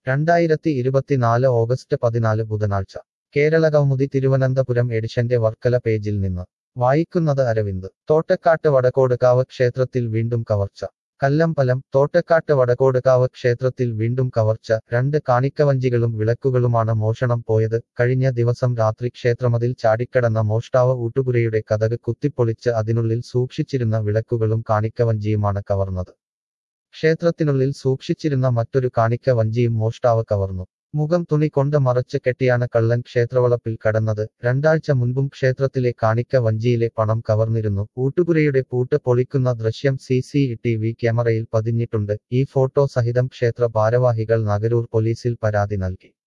രണ്ടായിരത്തി ഇരുപത്തിനാല് ഓഗസ്റ്റ് പതിനാല് ബുധനാഴ്ച കേരളകൗമുദി തിരുവനന്തപുരം എഡിഷന്റെ വർക്കല പേജിൽ നിന്ന് വായിക്കുന്നത് അരവിന്ദ് തോട്ടക്കാട്ട് വടക്കോടുകാവ് ക്ഷേത്രത്തിൽ വീണ്ടും കവർച്ച കല്ലമ്പലം തോട്ടക്കാട്ട് വടക്കോടുകാവ് ക്ഷേത്രത്തിൽ വീണ്ടും കവർച്ച രണ്ട് കാണിക്കവഞ്ചികളും വിളക്കുകളുമാണ് മോഷണം പോയത് കഴിഞ്ഞ ദിവസം രാത്രി ക്ഷേത്രമതിൽ ചാടിക്കടന്ന മോഷ്ടാവ് ഊട്ടുപുരയുടെ കഥക് കുത്തിപ്പൊളിച്ച് അതിനുള്ളിൽ സൂക്ഷിച്ചിരുന്ന വിളക്കുകളും കാണിക്കവഞ്ചിയുമാണ് കവർന്നത് ക്ഷേത്രത്തിനുള്ളിൽ സൂക്ഷിച്ചിരുന്ന മറ്റൊരു കാണിക്ക വഞ്ചിയും മോഷ്ടാവ് കവർന്നു മുഖം തുണി കൊണ്ട് മറച്ച് കെട്ടിയാണ് കള്ളൻ ക്ഷേത്രവളപ്പിൽ കടന്നത് രണ്ടാഴ്ച മുൻപും ക്ഷേത്രത്തിലെ കാണിക്ക വഞ്ചിയിലെ പണം കവർന്നിരുന്നു ഊട്ടുപുരയുടെ പൂട്ട് പൊളിക്കുന്ന ദൃശ്യം സി സി ടി വി ക്യാമറയിൽ പതിഞ്ഞിട്ടുണ്ട് ഈ ഫോട്ടോ സഹിതം ക്ഷേത്ര ഭാരവാഹികൾ നഗരൂർ പോലീസിൽ പരാതി നൽകി